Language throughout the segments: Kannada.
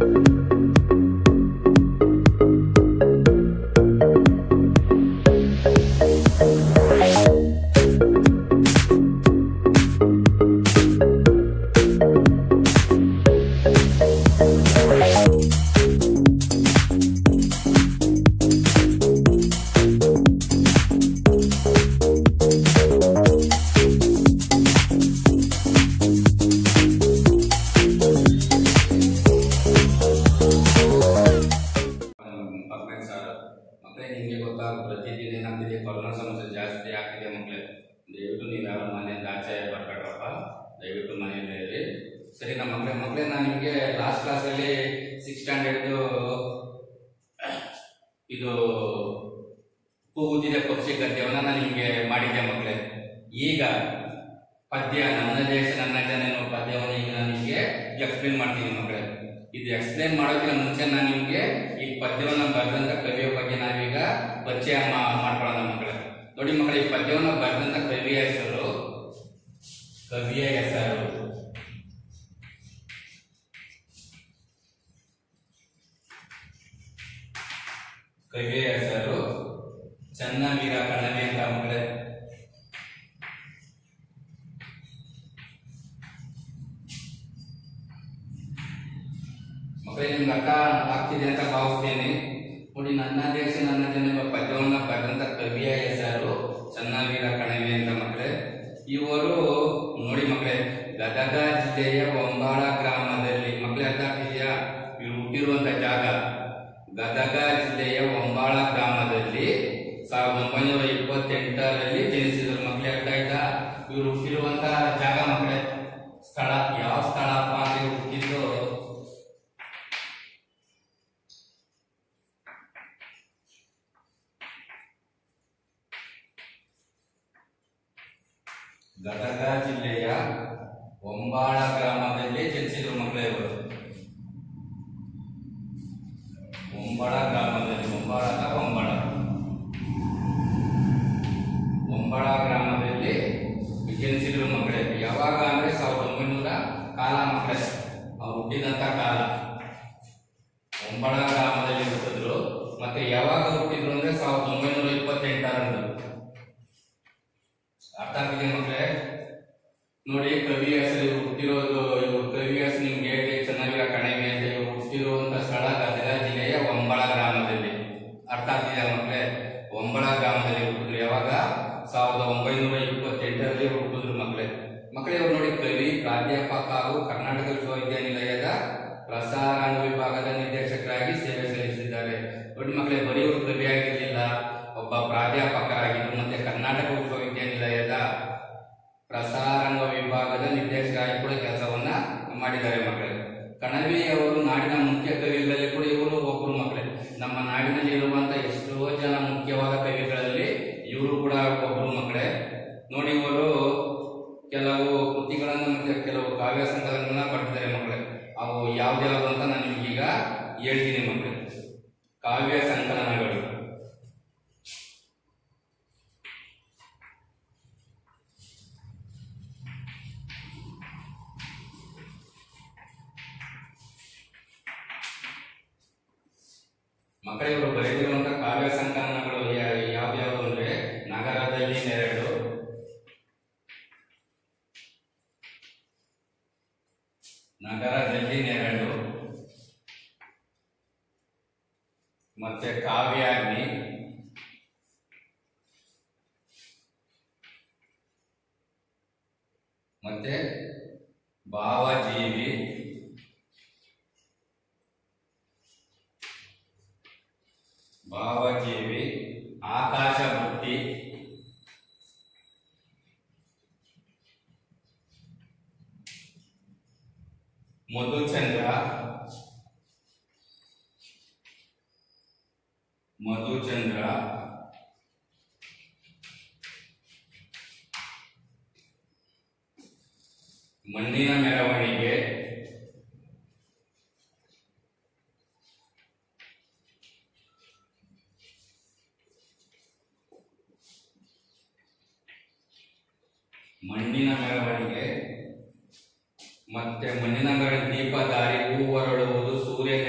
ಪರ್ಮನೆಂಟ್ ಸರ್ ಮತ್ತೆ ನಿಮಗೆ ಗೊತ್ತಾ ಪ್ರತಿದಿನ ಏನಾಗ್ತಿದೆ ಕೊರೋನಾ ಸಮಸ್ಯೆ ಜಾಸ್ತಿ ಆಗ್ತಿದೆ ಮಕ್ಕಳೇ ದಯವಿಟ್ಟು ನೀವು ಯಾರು ಮನೆಯಿಂದ ಆಚೆ ಬರ್ಬೇಡ್ರಪ್ಪ ದಯವಿಟ್ಟು ಮನೆಯಲ್ಲೇ ಇರಿ ಸರಿ ನಮ್ಮ ಮಕ್ಕಳೇ ಮಕ್ಕಳೇ ನಾನು ನಿಮಗೆ ಲಾಸ್ಟ್ ಕ್ಲಾಸಲ್ಲಿ ಸಿಕ್ಸ್ ಸ್ಟ್ಯಾಂಡರ್ಡ್ದು ಇದು ಕೂಗುತ್ತಿದೆ ಪಕ್ಷಿ ಗದ್ಯವನ್ನ ನಾನು ನಿಮಗೆ ಮಾಡಿದ್ದೆ ಮಕ್ಕಳೇ ಈಗ ಪದ್ಯ ನನ್ನ ದೇಶ ನನ್ನ ಜನ ಎನ್ನುವ ಪದ್ಯವನ್ನು ಈಗ ನಾನು ನಿಮಗೆ ಎಕ್ಸ್ಪ್ಲೇನ್ ಮಾಡ್ತೀನಿ ಮಕ್ಕಳೇ ಇದು ಎಕ್ಸ್ಪ್ಲೇನ್ ಮಾಡೋಕ್ಕಿಂತ ಮುಂಚೆ ನಾನು ನಿಮಗೆ ಈ ಪದ್ಯವನ್ನು ಬರೆದಂತ ಕವಿಯ ಬಗ್ಗೆ ನಾವೀಗ ಪರಿಚಯ ಮಾ- ಮಾಡ್ಕೊಳ್ಳೋಣ ಮಕ್ಕಳೇ ನೋಡಿ ಮಕ್ಕಳೇ ಈ ಪದ್ಯವನ್ನು ಬರೆದಂತ ಕವಿಯ ಹೆಸರು ಕವಿಯ ಹೆಸರು ಕವಿಯ ಹೆಸರು ಚನ್ನವೀರ ಕಣವಿ ಅಂತ ಮಕ್ಕಳೇ ಮಕ್ಕಳೇ ನಿಮ್ಗೆ ಅರ್ಥ ಆಗ್ತಿದೆ ಅಂತ ಭಾವಿಸ್ತೇನೆ ನೋಡಿ ನನ್ನ ದೇಶ ನನ್ನ ಜನ ಎಂಬ ಪದ್ಯವನ್ನು ಬರೆದಂತ ಕವಿಯ ಹೆಸರು ಚನ್ನವೀರ ಕಣವಿ ಅಂತ ಮಕ್ಕಳೇ ಇವರು ನೋಡಿ ಮಕ್ಕಳೇ ಗದಗ ಜಿಲ್ಲೆಯ ಒಂಬಾಳ ಗ್ರಾಮದಲ್ಲಿ ಮಕ್ಕಳೇ ಅರ್ಥ ಆಗ್ತಿದೆಯಾ ಇವರು ಹುಟ್ಟಿರುವಂತ ಜಾಗ ಗದಗ ಜಿಲ್ಲೆಯ ಒಂಬಾಳ ಗ್ರಾಮದಲ್ಲಿ ಸಾವಿರದ ಒಂಬೈನೂರ ಇಪ್ಪತ್ತೆಂಟರಲ್ಲಿ ಜನಿಸಿದರು ಮಕ್ಕಳೇ ಅರ್ಥ ಆಯ್ತಾ ಇವರು ಹುಟ್ಟಿರುವಂತ ಜಾಗ ಮಕ್ಕಳೇ ಸ್ಥಳ ಯಾವ ಸ್ಥಳಪ್ಪ ಅಂತ ಇವ್ರು ಹುಟ್ಟಿದ್ದು ಗದಗ ಜಿಲ್ಲೆಯ ಒಂಬಾಳ ಗ್ರಾಮದಲ್ಲಿ ಜನಿಸಿದ್ರು ಮಕ್ಕಳೇ ಇವರು ಒಂಬಾಳ ಗ್ರಾಮದಲ್ಲಿ ಒಂಬಾಳ ಅಥವಾ ಒಂಬಾಳ ಒಂಬಾಳ ಗ್ರಾಮದಲ್ಲಿ ಜನಿಸಿದ್ರು ಮಕ್ಕಳೇ ಯಾವಾಗ ಅಂದ್ರೆ ಸಾವಿರದ ಒಂಬೈನೂರ ಕಾಲ ಮಕ್ಕಳೇ ಅವ್ರು ಹುಟ್ಟಿದಂತ ಕಾಲ ಒಂಬಾಳ ಗ್ರಾಮದಲ್ಲಿ ಹುಟ್ಟಿದ್ರು ಮತ್ತೆ ಯಾವಾಗ ಹುಟ್ಟಿದ್ರು ಅಂದ್ರೆ ಸಾವಿರದ ಒಂಬೈನೂರ ಇಪ್ಪತ್ತೆಂಟರಂದು ಅರ್ಥ ಆಗ್ತಿದೆ ಮಕ್ಕಳೇ ನೋಡಿ ಕವಿ ಹೆಸರು ಇವ್ರು ಹುಟ್ಟಿರೋದು ಇವ್ರು ಕವಿ ಹೆಸರು ನಿಮ್ಗೆ ಹೇಗೆ ಚೆನ್ನಾಗಿರೋ ಕಣವಿ ಅಂತ ಇವ್ರು ಹುಟ್ಟಿರುವಂತ ಸ್ಥಳ ಗದಗ ಜಿಲ್ಲೆಯ ಒಂಬಳ ಗ್ರಾಮದಲ್ಲಿ ಅರ್ಥ ಆಗ್ತಿದೆ ಮಕ್ಕಳೇ ಒಂಬಳ ಗ್ರಾಮದಲ್ಲಿ ಹುಟ್ಟಿದ್ರು ಯಾವಾಗ ಸಾವಿರದ ಒಂಬೈನೂರ ಇಪ್ಪತ್ತೆಂಟರಲ್ಲಿ ಹುಟ್ಟಿದ್ರು ಮಕ್ಕಳೇ ಮಕ್ಕಳೇ ಇವ್ರು ನೋಡಿ ಕವಿ ಪ್ರಾಧ್ಯಾಪಕ ಹಾಗೂ ಕರ್ನಾಟಕ ವಿಶ್ವವಿದ್ಯಾನಿಲಯದ ಪ್ರಸಾರಾಂಗ ವಿಭಾಗದ ನಿರ್ದೇಶಕರಾಗಿ ಸೇವೆ ಸಲ್ಲಿಸಿದ್ದಾರೆ ನೋಡಿ ಮಕ್ಕಳೇ ಬರೀ ಇವರು ಕವಿ ಆಗಿರಲಿಲ್ಲ ಒಬ್ಬ ಪ್ರಾಧ್ಯಾಪಕರಾಗಿದ್ದರು ಮತ್ತೆ ಕರ್ನಾಟಕ ವಿಶ್ವವಿದ್ಯಾನಿಲಯದ ಪ್ರಸಾರಾಂಗ ವಿಭಾಗದ ನಿರ್ದೇಶಕರಾಗಿ ಕೂಡ ಕೆಲಸವನ್ನ ಮಾಡಿದ್ದಾರೆ ಮಕ್ಕಳೇ ಕಣವಿ ಅವರು ನಾಡಿನ ಮುಖ್ಯ ಕವಿಗಳಲ್ಲಿ ಕೂಡ ಇವರು ಒಬ್ಬರು ಮಕ್ಕಳೇ ನಮ್ಮ ನಾಡಿನಲ್ಲಿ ಇರುವಂತ ಎಷ್ಟೋ ಜನ ಮುಖ್ಯವಾದ ಕವಿಗಳಲ್ಲಿ ಇವರು ಕೂಡ ಒಬ್ಬರು ಮಕ್ಕಳೇ ನೋಡಿ ಇವರು ಕೆಲವು ಕೃತಿಗಳನ್ನು ಮತ್ತೆ ಕೆಲವು ಕಾವ್ಯ ಸಂಕಲನಗಳನ್ನ ಬರೆದಿದ್ದಾರೆ ಮಕ್ಕಳೇ ಅವು ಯಾವ್ದ್ಯಾವ್ದು ಅಂತ ನಾನು ನಿಮ್ಗೀಗ ಹೇಳ್ತೀನಿ ಮಕ್ಕಳೇ ಕಾವ್ಯ ಸಂಕಲನಗಳು ಮಕ್ಕಳೇ ಇವರು ಬರೆದಿರುವಂತ ಕಾವ್ಯ ಸಂಕಲನಗಳು ಯಾ- ಯಾವ್ಯಾವು ಅಂದ್ರೆ ನಗರದಲ್ಲಿ ನೆರಳು ನಗರದಲ್ಲಿ ನೆರಳು ಮತ್ತೆ ಕಾವ್ಯಾಗ್ನಿ ಮತ್ತೆ ಭಾವಜೀವಿ ಭಾವಜೀವಿ ಆಕಾಶ ಬುಟ್ಟಿ ಮಧುಚಂದ್ರ ಮಧುಚಂದ್ರ ಮಣ್ಣಿನ ಮೆರವಣಿಗೆ ಮಣ್ಣಿನ ಮೆರವಣಿಗೆ ಮತ್ತೆ ಮಣ್ಣಿನ ಮೆರವಣಿಗೆ ದೀಪ ದಾರಿ ಹೂವರಳುವುದು ಸೂರ್ಯ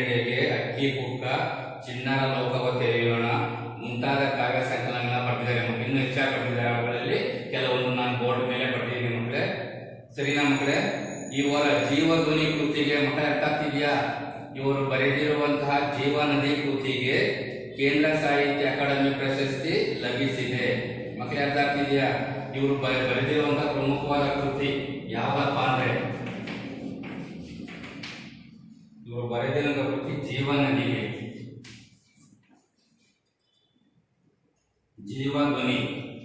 ಅಕ್ಕಿ ಕುಕ್ಕ ಚಿನ್ನರ ಲೋಕವ ತೆರೆಯೋಣ ಮುಂತಾದ ಕಾವ್ಯ ಸಂಕಲನ ಬರೆದಿದ್ದಾರೆ ಮಕ್ಕಳು ಇನ್ನೂ ಹೆಚ್ಚಾಗಿ ಬರೆದಿದ್ದಾರೆ ಅವುಗಳಲ್ಲಿ ಕೆಲವೊಂದು ನಾನು ಬೋರ್ಡ್ ಮೇಲೆ ಬರೆದಿದ್ದೀನಿ ಮಕ್ಕಳೇ ಸರಿನಾ ಮಕ್ಕಳೇ ಇವರ ಜೀವಧ್ವನಿ ಕೃತಿಗೆ ಮಠ ಅರ್ಥ ಆಗ್ತಿದ್ಯಾ ಇವರು ಬರೆದಿರುವಂತಹ ಜೀವನದಿ ಕೃತಿಗೆ ಕೇಂದ್ರ ಸಾಹಿತ್ಯ ಅಕಾಡೆಮಿ ಪ್ರಶಸ್ತಿ ಲಭಿಸಿದೆ ಮಕ್ಕಳೇ ಅರ್ಥ ಆಗ್ತಿದ್ಯಾ ಇವರು ಬರೆ- ಬರೆದಿರುವಂತಹ ಪ್ರಮುಖವಾದ ಕೃತಿ ಯಾವಪ್ಪ ಅಂದ್ರೆ ಇವರು ಬರೆದಿರುವಂತಹ ಕೃತಿ ಜೀವನದಿಗೆ ಜೀವಧ್ವನಿ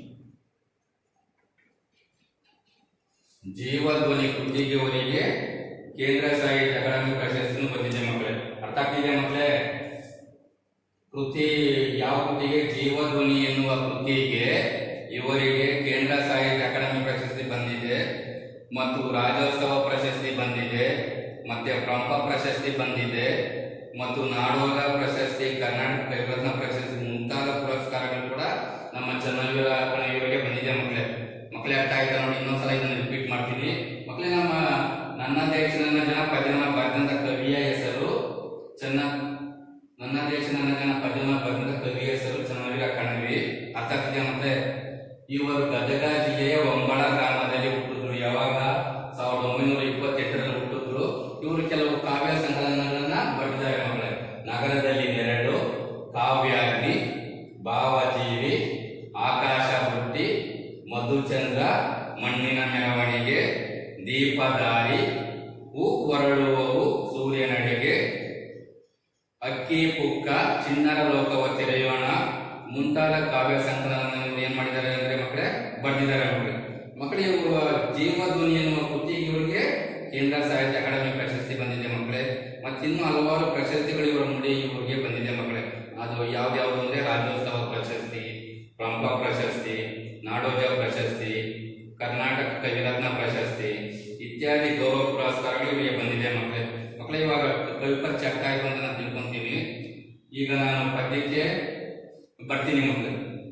ಜೀವಧ್ವನಿ ಕೃತಿಗೆ ಅವರಿಗೆ ಕೇಂದ್ರ ಸಾಹಿತ್ಯ ಅಕಾಡೆಮಿ ಪ್ರಶಸ್ತಿನೂ ಬಂದಿದೆ ಮಕ್ಕಳೇ ಅರ್ಥ ಆಗ್ತಿದೆ ಮಕ್ಕಳೇ ಕೃತಿ ಯಾವ ಕೃತಿಗೆ ಜೀವಧ್ವನಿ ಎನ್ನುವ ಕೃತಿಗೆ ಇವರಿಗೆ ಕೇಂದ್ರ ಸಾಹಿತ್ಯ ಅಕಾಡೆಮಿ ಪ್ರಶಸ್ತಿ ಬಂದಿದೆ ಮತ್ತು ರಾಜ್ಯೋತ್ಸವ ಪ್ರಶಸ್ತಿ ಬಂದಿದೆ ಮತ್ತೆ ಪ್ರಮುಖ ಪ್ರಶಸ್ತಿ ಬಂದಿದೆ ಮತ್ತು ನಾಡೋಜ ಪ್ರಶಸ್ತಿ ಕರ್ನಾಟಕ ಕೈರತ್ನ ಪ್ರಶಸ್ತಿ ಮುಂತಾದ ಪುರಸ್ಕಾರಗಳು ಕೂಡ ನಮ್ಮ ಚನ್ನವೀರ ಇವರಿಗೆ ಬಂದಿದೆ ಮಕ್ಕಳೇ ಮಕ್ಕಳೇ ಅರ್ಥ ಆಯ್ತಾ ನೋಡಿ ಇನ್ನೊಂದ್ಸಲ ಇದನ್ನು ರಿಪೀಟ್ ಮಾಡ್ತೀನಿ ಮಕ್ಕಳೇ ನಮ್ಮ ನನ್ನ ದೇಶ ನನ್ನ ಜನ ಪದ್ಯನ ಬರೆದಂತ ಕವಿಯ ಹೆಸರು ಚೆನ್ನ ನನ್ನ ದೇಶ ನನ್ನ ಜನ ಪದ್ಯನ ಬರೆದಂತ ಕವಿಯ ಹೆಸರು ಚನ್ನವೀರ ಕಣವಿ ಅರ್ಥ ಆಗ್ತಿದೆ ಮತ್ತೆ ಇವರು ಗದಗ ಜಿಲ್ಲೆಯ ಒಂಬಳ ಗ್ರಾಮದಲ್ಲಿ ಹುಟ್ಟಿದ್ರು ಯಾವಾಗ ಸಾವಿರದ ಒಂಬೈನೂರ ಇಪ್ಪತ್ತೆಂಟರಲ್ಲಿ ಹುಟ್ಟಿದ್ರು ಇವರು ಕೆಲವು ಕಾವ್ಯ ಸಂಕಲನಗಳನ್ನ ಬರೆದಿದ್ದಾರೆ ಮಕ್ಕಳೇ ನಗರದಲ್ಲಿ ನೆರಳು ಕಾವ್ಯಾಗ್ನಿ ಭಾವಜೀವಿ ಆಕಾಶ ವೃತ್ತಿ ಮಧುಚಂದ್ರ ಮಣ್ಣಿನ ಮೆರವಣಿಗೆ ದೀಪದಾರಿ ಹೂ ಹೊರಳುವವು ಸೂರ್ಯನಡೆಗೆ ಅಕ್ಕಿ ಪುಕ್ಕ ಚಿನ್ನರ ಲೋಕವ ತೆರೆಯೋಣ ಮುಂತಾದ ಕಾವ್ಯ ಸಂಕಲನವನ್ನು ಏನ್ ಮಾಡಿದ್ದಾರೆ ಅಂದ್ರೆ ಮಕ್ಕಳೇ ಬರೆದಿದ್ದಾರೆ ಮಕ್ಕಳೇ ಮಕ್ಕಳೇ ಇವರು ಜೀವಧ್ವನಿ ಎನ್ನುವ ಕೃತಿಗೆ ಇವರಿಗೆ ಕೇಂದ್ರ ಸಾಹಿತ್ಯ ಅಕಾಡೆಮಿ ಪ್ರಶಸ್ತಿ ಬಂದಿದೆ ಮಕ್ಕಳೇ ಮತ್ತಿನ್ನೂ ಹಲವಾರು ಪ್ರಶಸ್ತಿಗಳು ಇವರ ನುಡಿ ಇವರಿಗೆ ಬಂದಿದೆ ಮಕ್ಕಳೇ ಅದು ಯಾವ್ದ್ಯಾವ್ದು ಅಂದ್ರೆ ರಾಜ್ಯೋತ್ಸವ ಪ್ರಶಸ್ತಿ ಪ್ರಮುಖ ಪ್ರಶಸ್ತಿ ನಾಡೋಜ ಪ್ರಶಸ್ತಿ ಕರ್ನಾಟಕ ಕವಿರತ್ನ ಪ್ರಶಸ್ತಿ ಇತ್ಯಾದಿ ಗೌರವ ಪುರಸ್ಕಾರಗಳು ಇವರಿಗೆ ಬಂದಿದೆ ಮಕ್ಕಳೇ ಮಕ್ಕಳೇ ಇವಾಗ ಕವಿ ಪರಿಚಯ ಆಗ್ತಾ ಇತ್ತು ಅಂತ ನಾನು ತಿಳ್ಕೊಂತೀನಿ ಈಗ ನಾನು ಪದ್ಯಕ್ಕೆ ಬರ್ತೀನಿ ಮಕ್ಕಳೇ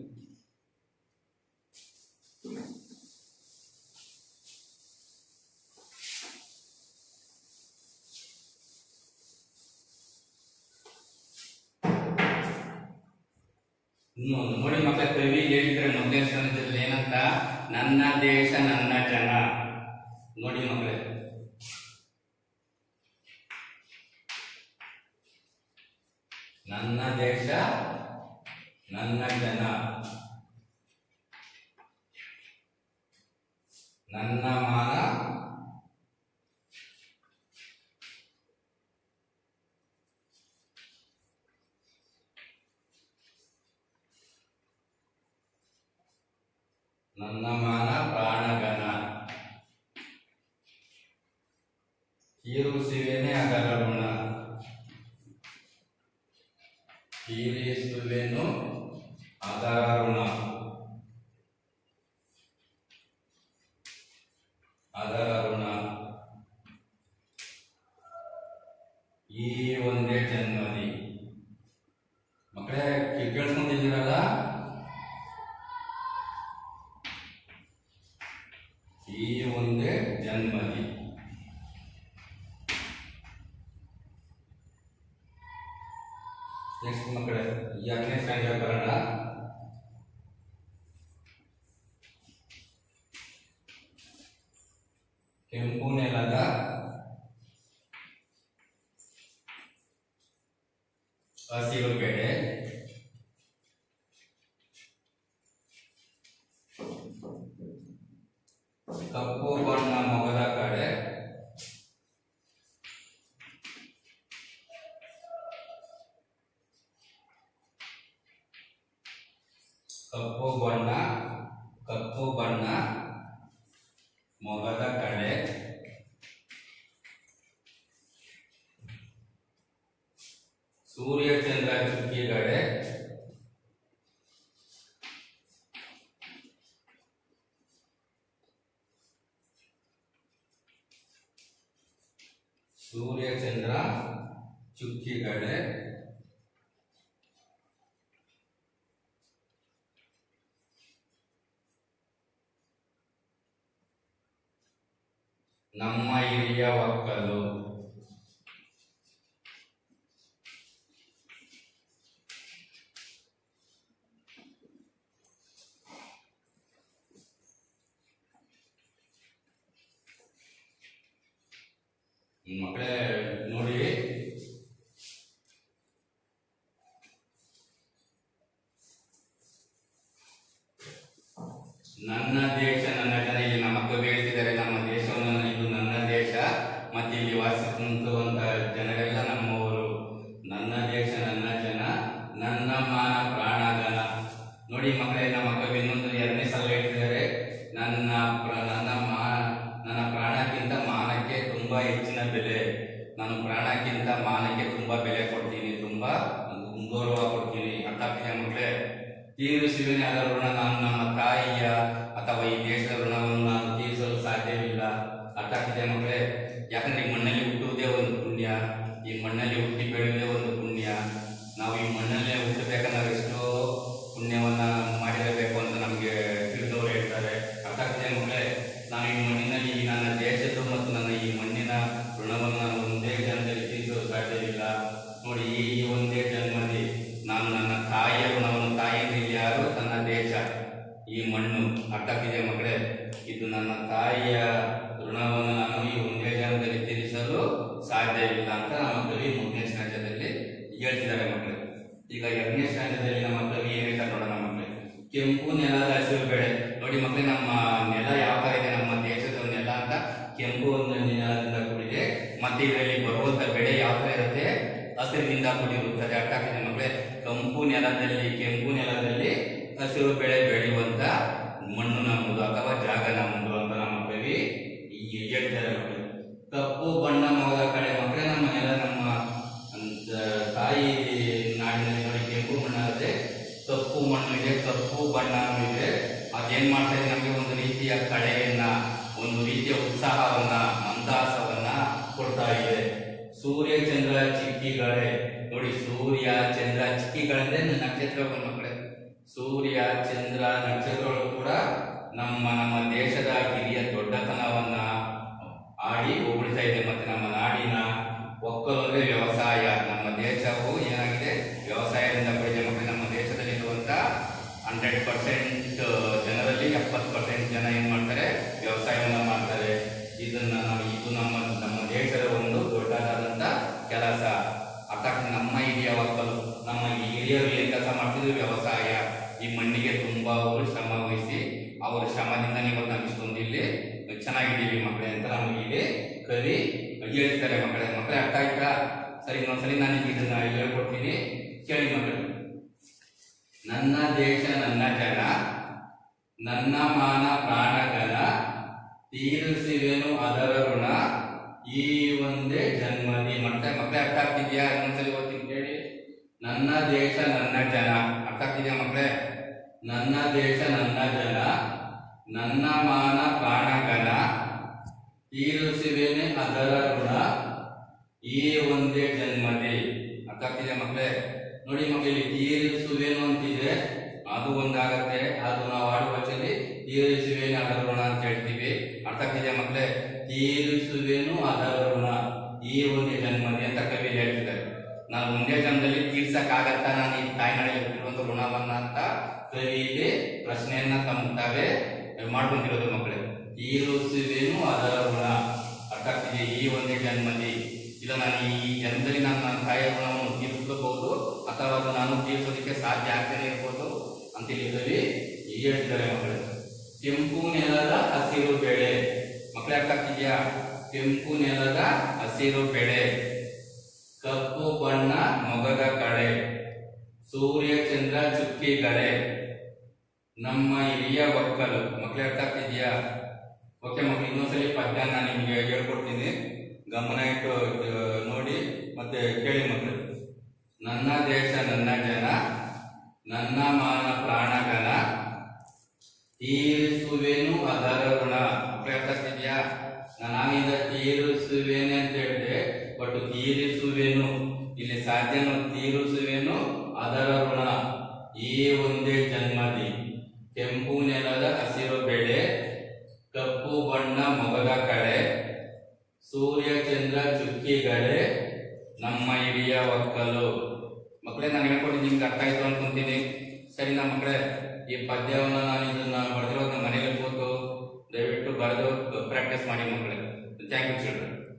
ಇನ್ನು ನೋಡಿ ಮಕ್ಕಳ ಕವಿ ಹೇಳಿದ್ರೆ ಮೊದಲನೇ ಸ್ಥಾನದಲ್ಲಿ ಏನಂತ ನನ್ನ ದೇಶ ನನ್ನ ಜನ ನೋಡಿ ಮಕ್ಕಳೇ ನನ್ನ ದೇಶ ನನ್ನ ಜನ ನನ್ನ ಮಾನ ನನ್ನ ಮಾನ ಪ್ರಾಣಗಣ ಕೀರುಸಿವೇನೆ ಅದರ ಋಣ ಕೀರಿಸುವೆನು ಅದರ ಋಣ ಅದರ ಋಣ ಈ ಒಂದೇ ಜನ್ಮದಿ ಮಕ್ಕಳೇ ಕೇ- ಕೇಳಿಸ್ಕೊಂತಿದ್ದೀರಲ್ಲ ಈ ಒಂದೇ ಜನ್ಮದಿ ನೆಕ್ಸ್ಟ್ ಮಕ್ಕಳೇ ಎರಡನೇ ಸ್ಟ್ಯಾಂಡರ್ಡ್ ವ್ಯಾಕರಣ ಕೆಂಪು ನೆಲದ ಹಸಿರು ಕಡೆ ಕಪ್ಪು ಬಣ್ಣ ಮೊಗದ ಕಡೆ ಕಪ್ಪು ಬಣ್ಣ ಕಪ್ಪು ಬಣ್ಣ ಮೊಗದ ಕಡೆ ಸೂರ್ಯ ಚಂದ್ರ ಚುಕ್ಕಿಗಡೆ ಸೂರ್ಯ ಚಂದ್ರ ಚುಕ್ಕಿಗಡೆ ನಮ್ಮ ಹಿರಿಯ ಒಕ್ಕಲು ಮಕ್ಕಳೇ ನೋಡಿ ನನ್ನ ದೇಶ ನನ್ನ ಜನ ಇಲ್ಲಿ ನಮ್ಮ ಮಕ್ಕಳು ಹೇಳ್ತಿದ್ದಾರೆ ನಮ್ಮ ದೇಶವನ್ನು ಇದು ನನ್ನ ದೇಶ ಮತ್ತೆ ಇಲ್ಲಿ ವಾಸಿಸುವಂತ ಜನರೆಲ್ಲ ನಮ್ಮವರು ನನ್ನ ದೇಶ ನನ್ನ ಜನ ನನ್ನ ಮಾನ ಪ್ರಾಣಗನ ನೋಡಿ ಮಕ್ಕಳೇ ನಮ್ಮ ಮಕ್ಕಳು ಇನ್ನೊಂದು ಎರಡನೇ ಸಲ ಹೇಳ್ತಿದ್ದಾರೆ ನನ್ನ ಪ್ರ- ನನ್ನ ಮಾ ನನ್ನ ಪ್ರಾಣಕ್ಕಿಂತ ಮಾನಕ್ಕೆ ತುಂಬಾ ಹೆಚ್ಚಿನ ಬೆಲೆ ನಾನು ಪ್ರಾಣಕ್ಕಿಂತ ಮಾನಕ್ಕೆ ತುಂಬಾ ಬೆಲೆ ಕೊಡ್ತೀನಿ ತುಂಬಾ ಗೌರವ ಕೊಡ್ತೀನಿ ಅರ್ಥ ಆಗ್ತಿದೆ ಮಕ್ಕಳೇ ತೀರಿಸುವಿನ ಅದರ ಋಣ ನಾನು ನಮ್ಮ ತಾಯಿಯ ಅಥವಾ ಈ ದೇಶದ ಋಣವನ್ನು ನಾನು ತೀರಿಸಲು ಸಾಧ್ಯವಿಲ್ಲ ಅರ್ಥ ಆಗ್ತಿದೆ ಮಕ್ಕಳೇ ಯಾಕಂದ್ರೆ ಈ ಮಣ್ಣಲ್ಲಿ ಹುಟ್ಟುವುದೇ ಒಂದು ಪುಣ್ಯ ಈ ಮಣ್ಣಲ್ಲಿ ಹುಟ್ಟಿ ಬೆಳೆಯುವುದೇ ಒಂದು ಪುಣ್ಯ ನಾವು ಈ ಮಣ್ಣಲ್ಲೇ ಹುಟ್ಟಬೇಕಂದ್ರೆ ಎಷ್ಟೋ ಪುಣ್ಯವನ್ನ ಮಾಡಿರಬೇಕು ಅಂತ ನಮಗೆ ತಿಳಿದವರು ಹೇಳ್ತಾರೆ ಅರ್ಥ ಆಗ್ತಿದೆ ಮಕ್ಕಳೇ ನಾನು ಈ ಮಣ್ಣಿನಲ್ಲಿ ಈ ನನ್ನ ದೇಶದ್ದು ಮತ್ತು ನನ್ನ ಈ ಮಣ್ಣಿನ ಋಣವನ್ನು ನಾನು ಒಂದೇ ಜನ್ಮದಲ್ಲಿ ತೀರಿಸಲು ಸಾಧ್ಯವಿಲ್ಲ ನೋಡಿ ಈ ಈ ಒಂದೇ ಜನ್ಮದಲ್ಲಿ ನಾನು ನನ್ನ ತಾಯಿಯ ಋಣವನ್ನು ತಾಯಿ ಅಂದ್ರೆ ಇಲ್ಲಿ ಯಾರು ತನ್ನ ದೇಶ ಈ ಮಣ್ಣು ಅರ್ಥ ಆಗ್ತಿದೆ ಮಕ್ಕಳೇ ಇದು ನನ್ನ ತಾಯಿಯ ಋಣವನ್ನು ನಾನು ಈ ಒಂದೇ ಜನ್ಮದಲ್ಲಿ ತೀರಿಸಲು ಸಾಧ್ಯವಿಲ್ಲ ಅಂತ ನಮ್ಮ ಕವಿ ಮೂರನೇ ಸ್ನಾನದಲ್ಲಿ ಹೇಳ್ತಿದ್ದಾರೆ ಮಕ್ಕಳೇ ಈಗ ಎರಡನೇ ಸ್ನಾನದಲ್ಲಿ ನಮ್ಮ ಕವಿ ಏನ್ ಹೇಳ್ತಾರೆ ನೋಡೋಣ ಮಕ್ಕಳೇ ಕೆಂಪು ನೆಲದ ಹಸಿರು ಬೆಳೆ ನೋಡಿ ಮಕ್ಕಳೇ ನಮ್ಮ ನೆಲ ಯಾವ ತರ ಇದೆ ನಮ್ಮ ದೇಶದ ನೆಲ ಅಂತ ಕೆಂಪು ಒಂದು ನೆಲದಿಂದ ಕೂಡಿದೆ ಮತ್ತೆ ಇದರಲ್ಲಿ ಬರುವಂತ ಬೆಳೆ ಯಾವ ತರ ಇರುತ್ತೆ ಹಸಿರಿನಿಂದ ಕೂಡಿರುತ್ತದೆ ಅರ್ಥ ಆಗ್ತಿದೆ ಮಕ್ಕಳೇ ಕಂಪು ನೆಲದಲ್ಲಿ ಕೆಂಪು ನೆಲದಲ್ಲಿ ಹಸಿರು ಬೆಳೆ ಬೆಳೆಯುವಂತ ಮಣ್ಣು ನಮ್ಮದು ಅಥವಾ ಜಾಗ ನಮ್ಮದು ಅಂತ ನಮ್ಮ ಕವಿ ಈ ಹೇಳ್ತಾರೆ ಮಕ್ಕಳೇ ಕಪ್ಪು ಬಣ್ಣ ಮೊಗದ ಕಡೆ ಮಕ್ಕಳೇ ನಮ್ಮ ನೆಲ ನಮ್ಮ ಅಂತ ತಾಯಿ ನಾಡಿನಲ್ಲಿ ನೋಡಿ ಕೆಂಪು ಮಣ್ಣು ಇದೆ ಕಪ್ಪು ಮಣ್ಣು ಇದೆ ಕಪ್ಪು ಬಣ್ಣ ಇದೆ ಅದೇನ್ ಮಾಡ್ತಾ ಇದೆ ನಮಗೆ ಒಂದು ರೀತಿಯ ಕಳೆಯನ್ನ ಒಂದು ರೀತಿಯ ಉತ್ಸಾಹವನ್ನ ಮಂದಾಸವನ್ನ ಕೊಡ್ತಾ ಇದೆ ಸೂರ್ಯ ಚಂದ್ರ ಚಿಕ್ಕಿಗಳೇ ನೋಡಿ ಸೂರ್ಯ ಚಂದ್ರ ಚಿಕ್ಕಿಗಳಂದ್ರೆ ನಕ್ಷತ್ರಗಳು ಮಕ್ಕಳೇ ಸೂರ್ಯ ಚಂದ್ರ ನಕ್ಷತ್ರಗಳು ಕೂಡ ನಮ್ಮ ನಮ್ಮ ದೇಶದ ಹಿರಿಯ ದೊಡ್ಡತನವನ್ನ ಆಡಿ ಹೊಗಳ್ತಾ ಇದೆ ಮತ್ತೆ ನಮ್ಮ ನಾಡಿನ ಒಕ್ಕಲು ಅಂದ್ರೆ ವ್ಯವಸಾಯ ನಮ್ಮ ದೇಶವು ಏನಾಗಿದೆ ವ್ಯವಸಾಯದಿಂದ ಕೂಡಿದೆ ಮಕ್ಕಳೇ ನಮ್ಮ ದೇಶದಲ್ಲಿರುವಂತ ಹಂಡ್ರೆಡ್ ಪರ್ಸೆಂಟ್ ಜನರಲ್ಲಿ ಎಪ್ಪತ್ತು ಪರ್ಸೆಂಟ್ ಜನ ಏನ್ ಮಾಡ್ತಾರೆ ವ್ಯವಸಾಯವನ್ನ ಮಾಡ್ತಾರೆ ಇದನ್ನ ನಾವು ಇದು ನಮ್ಮ ನಮ್ಮ ದೇಶದ ಒಂದು ದೊಡ್ಡದಾದಂತ ಕೆಲಸ ಅರ್ಥಾತ್ ನಮ್ಮ ಹಿರಿಯ ಒಕ್ಕಲು ನಮ್ಮ ಹಿರಿಯರು ಏನ್ ಕೆಲಸ ಮಾಡ್ತಿದ್ರು ವ್ಯವಸಾಯ ಈ ಮಣ್ಣಿಗೆ ತುಂಬಾ ಅವರು ಶ್ರಮ ವಹಿಸಿ ಅವರ ಶ್ರಮದಿಂದ ಇವತ್ತು ನಾವು ಇಷ್ಟೊಂದು ಇಲ್ಲಿ ಚೆನ್ನಾಗಿದ್ದೀವಿ ಮಕ್ಕಳೇ ಅಂತ ನಮಗೆ ಇಲ್ಲಿ ಕವಿ ಹೇಳ್ತಾರೆ ಮಕ್ಕಳೇ ಮಕ್ಕಳೇ ಅರ್ಥ ಆಯ್ತಾ ಸರಿ ಇನ್ನೊಂದ್ಸಲಿ ನಾನು ಈಗ ಇದನ್ನ ಹೇಳ್ಕೊಡ್ತೀನಿ ಕೇಳಿ ಮಕ್ಕಳು ನನ್ನ ದೇಶ ನನ್ನ ಜನ ನನ್ನ ಮಾನ ಪ್ರಾಣಗನ ತೀರಿಸುವೆನು ಅದರ ಋಣ ಈ ಒಂದೇ ಜನ್ಮದಿ ಮತ್ತೆ ಮಕ್ಕಳೇ ಅರ್ಥ ಆಗ್ತಿದ್ಯಾ ಇನ್ನೊಂದ್ಸಲಿ ಓದ್ತೀನಿ ಕೇಳಿ ನನ್ನ ದೇಶ ನನ್ನ ಜನ ಅರ್ಥ ಆಗ್ತಿದ್ಯಾ ಮಕ್ಕಳೇ ನನ್ನ ದೇಶ ನನ್ನ ಜನ ನನ್ನ ಮಾನ ಪ್ರಾಣಗನ ತೀರಿಸುವೆನೆ ಅದರ ಋಣ ಈ ಒಂದೇ ಜನ್ಮದಿ ಅರ್ಥ ಆಗ್ತಿದೆ ಮಕ್ಕಳೇ ನೋಡಿ ಮಕ್ಕಳಿಗೆ ತೀರಿಸುವೇನು ಅಂತಿದೆ ಅದು ಒಂದಾಗತ್ತೆ ಅದು ನಾವು ಆಡುವ ಭಾಷೆಯಲ್ಲಿ ತೀರಿಸುವೇನು ಅದರ ಋಣ ಅಂತ ಹೇಳ್ತೀವಿ ಅರ್ಥ ಆಗ್ತಿದೆ ಮಕ್ಕಳೇ ತೀರಿಸುವೇನು ಅದರ ಋಣ ಈ ಒಂದೇ ಜನ್ಮದಿ ಅಂತ ಕವಿ ಹೇಳ್ತಿದ್ದಾರೆ ನಾನು ಒಂದೇ ಜನ್ಮದಲ್ಲಿ ತೀರ್ಸಕ್ಕಾಗತ್ತಾ ನಾನು ಈ ತಾಯ್ನಾಡಿಗೆ ಹುಟ್ಟಿರುವಂತ ಋಣವನ್ನ ಅಂತ ಕವಿ ಇಲ್ಲಿ ಪ್ರಶ್ನೆಯನ್ನ ತಮ್ಮ ತಾವೇ ಮಾಡ್ಕೊಂತಿರೋದು ಮಕ್ಕಳೇ ತೀರಿಸುವೇನು ಅದರ ಋಣ ಅರ್ಥ ಆಗ್ತಿದೆ ಈ ಒಂದೇ ಜನ್ಮದಿ ಇಲ್ಲ ನಾನು ಈ ಜನ್ಮದಲ್ಲಿ ನಾನು ನನ್ನ ತಾಯಿಯ ಋಣವನ್ನು ತೀರಿಸಬಹುದು ಅಥವಾ ಅದು ನಾನು ತೀರಿಸೋದಕ್ಕೆ ಸಾಧ್ಯ ಆಗ್ತಾನೆ ಇರ್ಬೋದು ಅಂತ ಇಲ್ಲಿ ಕವಿ ಈಗ ಹೇಳ್ತಿದ್ದಾರೆ ಮಕ್ಕಳೇ ಕೆಂಪು ನೆಲದ ಹಸಿರು ಬೆಳೆ ಮಕ್ಕಳೇ ಅರ್ಥ ಆಗ್ತಿದ್ಯಾ ಕೆಂಪು ನೆಲದ ಹಸಿರು ಬೆಳೆ ಕಪ್ಪು ಬಣ್ಣ ಮೊಗದ ಕಳೆ ಸೂರ್ಯ ಚಂದ್ರ ಚುಕ್ಕಿಗಳೇ ನಮ್ಮ ಹಿರಿಯ ಒಕ್ಕಲು ಮಕ್ಕಳೇ ಅರ್ಥ ಆಗ್ತಿದ್ಯಾ ಓಕೆ ಮಕ್ಕಳು ಇನ್ನೊಂದ್ಸಲಿ ಪದ್ಯ ನಾನು ನಿಮಗೆ ಹೇಳ್ಕೊಡ್ತೀನಿ ಗಮನ ಇಟ್ಟು ಆ, ನೋಡಿ ಮತ್ತೆ ಕೇಳಿ ಮಕ್ಕಳು ನನ್ನ ದೇಶ ನನ್ನ ಜನ ನನ್ನ ಮಾನ ಪ್ರಾಣಗನ ತೀರಿಸುವೆನು ಅದರ ಋಣ ಮಕ್ಕಳೇ ಅರ್ಥ ಆಗ್ತಿದ್ಯಾ ನಾನೀಗ ತೀರಿಸುವೇನೆ ಅಂತ ಹೇಳಿದೆ ಬಟ್ ತೀರಿಸುವೆನು ಇಲ್ಲಿ ಸಾಧ್ಯನು ತೀರಿಸುವೆನು ಅದರ ಋಣ ಈ ಒಂದೇ ಜನ್ಮದಿ ಕೆಂಪು ನೆಲದ ಹಸಿರು ಬೆಳೆ ಕಪ್ಪು ಬಣ್ಣ ಮೊಗದ ಕಳೆ ಸೂರ್ಯ ಚಂದ್ರ ಚುಕ್ಕಿಗಳೇ ನಮ್ಮ ಹಿರಿಯ ಒಕ್ಕಲು ಮಕ್ಕಳೇ ನಾನು ಹೇಳ್ಕೊಟ್ಟಿದ್ದು ನಿಮ್ಗೆ ಅರ್ಥ ಆಯ್ತು ಅನ್ಕೊಂತೀನಿ ಸರಿ ನಮ್ಮ ಮಕ್ಕಳೇ ಈ ಪದ್ಯವನ್ನು ನಾನು ಇದನ್ನ ಬರೆದಿರೋದು ಮನೇಲಿ ಕೂತು ದಯವಿಟ್ಟು ಬರೆದು ಪ್ರಾಕ್ಟೀಸ್ ಮಾಡಿ ಮಕ್ಕಳೇ ಥ್ಯಾಂಕ್ ಯು ಚಿಲ್ಡ್ರನ್